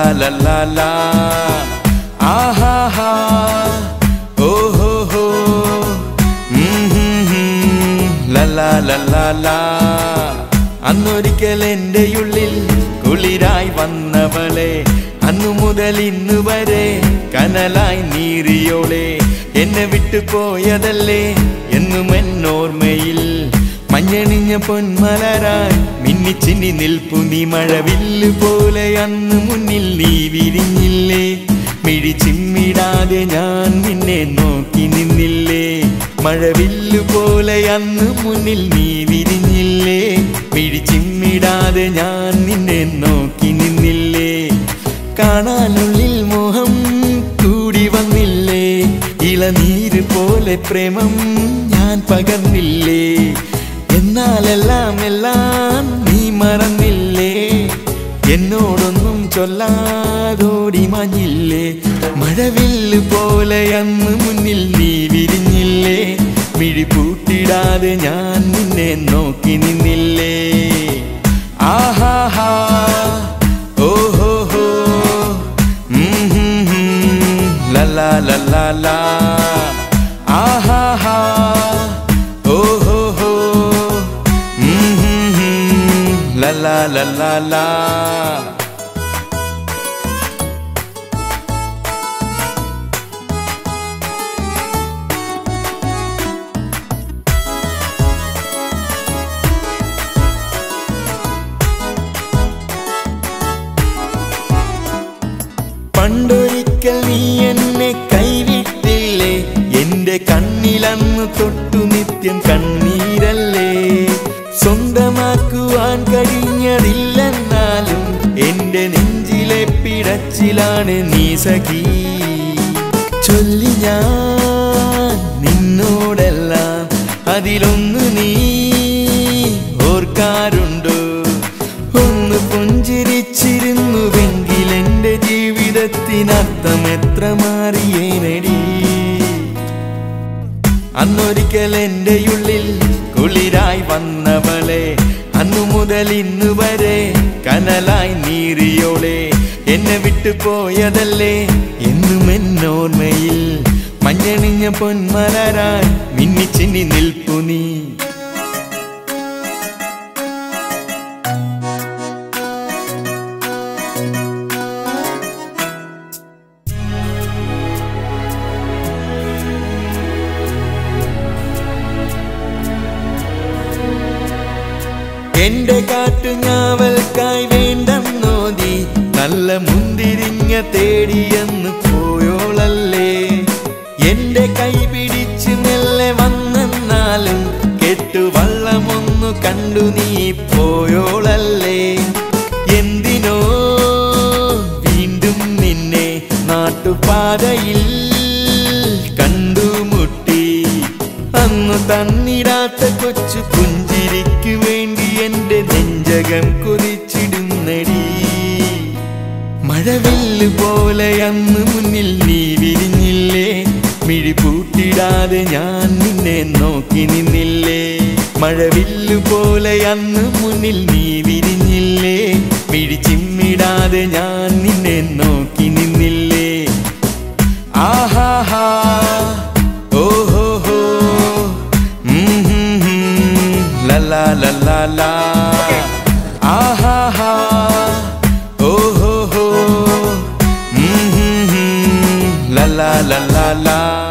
la la la ആഹാ ഹാ ഓ ഹോ ഹോ ഉം ഹും ഹും. ല ല ല ല ല. അന്നൊരിക്കൽ എൻ്റെ ഉള്ളിൽ കുളിരായി വന്നവളെ അന്നു മുതൽ ഇന്നു വരെ കനലായി നീറിയോളെ എന്നെ വിട്ടു പോയതല്ലേ എന്നും എന്നോർമ്മയിൽ മഞ്ഞണിഞ്ഞ പൊന്മലരായി മിന്നിച്ചിന്നി നിൽപ്പു നീ മഴവില്ല് പോലെ അന്ന് മുന്നിൽ നീ വിരിഞ്ഞില്ലേ മിഴി ചിമ്മിടാതെ ഞാൻ നിന്നെ നോക്കി നിന്നില്ലേ മഴവില്ല് പോലെ അന്ന് മുന്നിൽ നീ വിരിഞ്ഞില്ലേ മിഴി ചിമ്മിടാതെ ഞാൻ നിന്നെ നോക്കി നിന്നില്ലേ കാണാനുള്ളിൽ മോഹം കൂടി വന്നില്ലേ ഇളനീര് പോലെ പ്രേമം ഞാൻ പകർന്നില്ലേ എന്നാലെല്ലാം എല്ലാം നീ മറന്നില്ലേ എന്നോടൊന്നും ചൊല്ലാതോടി മഞ്ഞില്ലേ മഴവില്ല് പോലെ അന്ന് മുന്നിൽ നീ വിരിഞ്ഞില്ലേ മിഴി പൂട്ടിടാതെ ഞാൻ നിന്നെ നോക്കി നിന്നില്ലേ ആഹാ ഹാ ഓ ഹോ ഹോ ഉം ഹും ഹും. ല ല ല ല ല. ആഹാ ഹാ ഓ ഹോ ഹോ ഉം ഹും ഹും. ല ല ല ല ല. പണ്ടൊരിക്കൽ നീ എന്നെ കൈവിട്ടില്ലേ എന്റെ കണ്ണിലന്ന് തൊട്ടു നിത്യം കണ്ണീരല്ലേ സ്വന്തമാക്കുവാൻ കഴിഞ്ഞതില്ലെന്നാലും എന്റെ നെഞ്ചിലെ പിടച്ചിലാണ് നീ സഖി ചൊല്ലി ഞാൻ നിന്നോടെല്ലാം അതിലൊന്ന് നീ ഓർക്കാറുണ്ടോ ഒന്ന് പുഞ്ചിരിച്ചിരുന്നുവെങ്കിൽ എന്റെ ജീവിതത്തിനർത്ഥം എത്ര മാറിയേനടി അന്നൊരിക്കൽ എൻ്റെ ഉള്ളിൽ കുളിരായി വന്നവളെ അന്നു മുതൽ ഇന്നു വരെ കനലായി നീറിയോളെ എന്നെ വിട്ടു പോയതല്ലേ എന്നും എന്നോർമ്മയിൽ മഞ്ഞണിഞ്ഞ പൊന്മലരായി മിന്നിച്ചിന്നി നിൽപ്പു നീ എന്റെ കാട്ടുഞാവൽക്കായി വേണ്ടെന്നോതി നല്ല മുന്തിരിങ്ങ തേടിയെന്ന് പോയോളല്ലേ എന്റെ കൈ പിടിച്ച് മെല്ലെ വന്നെന്നാലും കെട്ടുവള്ളമൊന്നു കണ്ടു നീ പോയോളല്ലേ എന്തിനോ വീണ്ടും നിന്നെ നാട്ടുപാതയിൽ കണ്ടുമുട്ടി അന്നു തന്നിടാത്ത കൊച്ചു പുഞ്ചിരിക്കു വേണ്ടി എന്റെ നെഞ്ചകം കൊതിച്ചിടുന്നടി മഴവില്ല് പോലെ അന്ന് മുന്നിൽ നീ വിരിഞ്ഞില്ലേ മിഴി പൂട്ടിടാതെ ഞാൻ നിന്നെ നോക്കി നിന്നില്ലേ മഴവില്ല് പോലെ അന്ന് മുന്നിൽ നീ വിരിഞ്ഞില്ലേ മിഴി ചിമ്മിടാതെ ഞാൻ നിന്നെ നോക്കി നിന്നില്ലേ ആഹാ ഹാ ഓ ഹോ ഹോ ഉം ഹും ഹും. ല ല ല ല ല. ആഹാ ഹാ ഓ ഹോ ഹോ ഉം ഹും ഹും. ല ല ല ല ല